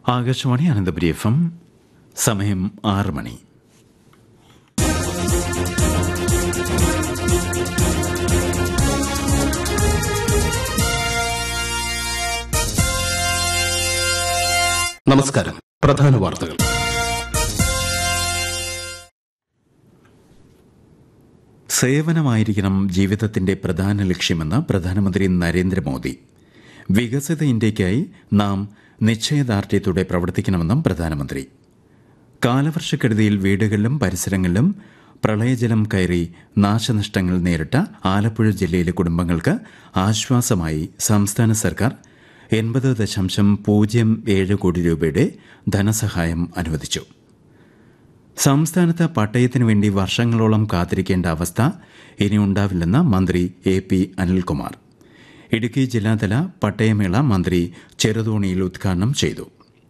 Akashvani Ananthapuri F M സമയം ആറ് മണി നമസ്കാരം പ്രധാന വാർത്തകൾ സേവനമായിരിക്കണം ജീവിതത്തിന്റെ പ്രധാന ലക്ഷ്യമെന്ന് പ്രധാനമന്ത്രി നരേന്ദ്രമോദി വികസിത ഇന്ത്യയ്ക്കായി നാം നിശ്ചയദാർഢ്യത്തോടെ പ്രവർത്തിക്കണമെന്നും പ്രധാനമന്ത്രി കാലവർഷക്കെടുതിയിൽ വീടുകളിലും പരിസരങ്ങളിലും പ്രളയജലം കയറി നാശനഷ്ടങ്ങൾ നേരിട്ട ആലപ്പുഴ ജില്ലയിലെ കുടുംബങ്ങൾക്ക് ആശ്വാസമായി സംസ്ഥാന സർക്കാർ എൺപത് ദശാംശം പൂജ്യം ഏഴ് കോടി രൂപയുടെ ധനസഹായം അനുവദിച്ചു സംസ്ഥാനത്ത് പട്ടയത്തിനു വേണ്ടി വർഷങ്ങളോളം കാത്തിരിക്കേണ്ട അവസ്ഥ ഇനി ഉണ്ടാവില്ലെന്ന് മന്ത്രി എ പി അനിൽകുമാർ ഇടുക്കി ജില്ലാതല പട്ടയമേള മന്ത്രി ചെറുതോണിയിൽ ഉദ്ഘാടനം ചെയ്തു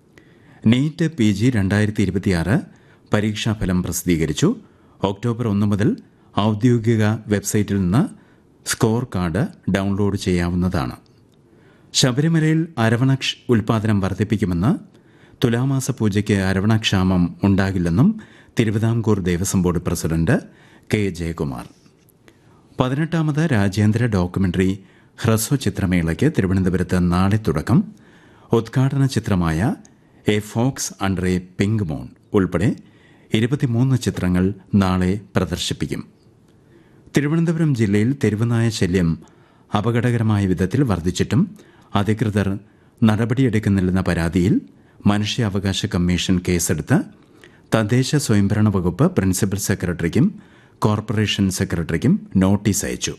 നീറ്റ് പി ജി രണ്ടായിരത്തി ഇരുപത്തിയാറ് പരീക്ഷാഫലം പ്രസിദ്ധീകരിച്ചു ഒക്ടോബർ ഒന്ന് മുതൽ ഔദ്യോഗിക വെബ്സൈറ്റിൽ നിന്ന് സ്കോർ കാർഡ് ഡൗൺലോഡ് ചെയ്യാവുന്നതാണ് ശബരിമലയിൽ അരവണക്ഷ് ഉൽപാദനം വർദ്ധിപ്പിക്കുമെന്ന് തുലാമാസ പൂജയ്ക്ക് അരവണക്ഷാമം ഉണ്ടാകില്ലെന്നും Thiruvithamkoor Devaswom board president K Jayakumar പതിനെട്ടാമത് രാജ്യാന്തര ഡോക്യുമെന്ററി ഹ്രസ്വ ചിത്രമേളയ്ക്ക് തിരുവനന്തപുരത്ത് നാളെ തുടക്കം ഉദ്ഘാടന ചിത്രമായ a fox under a pink moon ഉൾപ്പെടെ ഇരുപത്തിമൂന്ന് ചിത്രങ്ങൾ നാളെ പ്രദർശിപ്പിക്കും തിരുവനന്തപുരം ജില്ലയിൽ തെരുവുനായ ശല്യം അപകടകരമായ വിധത്തിൽ വർദ്ധിച്ചിട്ടും അധികൃതർ നടപടിയെടുക്കുന്നില്ലെന്ന പരാതിയിൽ മനുഷ്യാവകാശ കമ്മീഷൻ കേസെടുത്ത് തദ്ദേശ സ്വയംഭരണ വകുപ്പ് പ്രിൻസിപ്പൽ സെക്രട്ടറിക്കും കോർപ്പറേഷൻ സെക്രട്ടറിക്കും നോട്ടീസ് അയച്ചു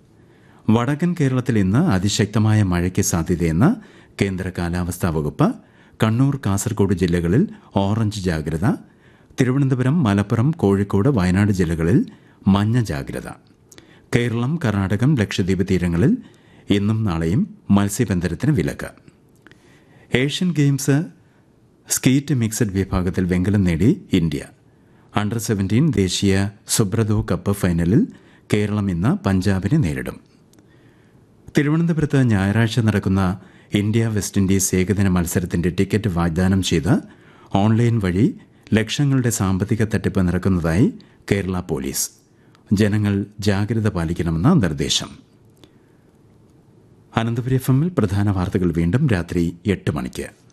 വടക്കൻ കേരളത്തിൽ ഇന്ന് അതിശക്തമായ മഴയ്ക്ക് സാധ്യതയെന്ന് കേന്ദ്ര കാലാവസ്ഥാ വകുപ്പ് കണ്ണൂർ കാസർഗോഡ് ജില്ലകളിൽ ഓറഞ്ച് ജാഗ്രത തിരുവനന്തപുരം മലപ്പുറം കോഴിക്കോട് വയനാട് ജില്ലകളിൽ മഞ്ഞ ജാഗ്രത കേരളം കർണാടകം ലക്ഷദ്വീപ് തീരങ്ങളിൽ ഇന്നും നാളെയും മത്സ്യബന്ധനത്തിന് വിലക്ക് ഏഷ്യൻ ഗെയിംസ് സ്കീറ്റ് മിക്സഡ് വിഭാഗത്തിൽ വെങ്കലം നേടി ഇന്ത്യ അണ്ടർ സെവൻറ്റീൻ ദേശീയ സുബ്രതോ കപ്പ് ഫൈനലിൽ കേരളം ഇന്ന് പഞ്ചാബിനെ നേരിടും തിരുവനന്തപുരത്ത് ഞായറാഴ്ച നടക്കുന്ന ഇന്ത്യ വെസ്റ്റ് ഇൻഡീസ് ഏകദിന മത്സരത്തിന്റെ ടിക്കറ്റ് വാഗ്ദാനം ചെയ്ത് ഓൺലൈൻ വഴി ലക്ഷങ്ങളുടെ സാമ്പത്തിക തട്ടിപ്പ് നടക്കുന്നതായി കേരള പോലീസ് ജനങ്ങൾ ജാഗ്രത പാലിക്കണമെന്ന നിർദ്ദേശം അനന്തപുരി എഫ് എമ്മിൽ പ്രധാന വാർത്തകൾ വീണ്ടും രാത്രി എട്ട് മണിക്ക്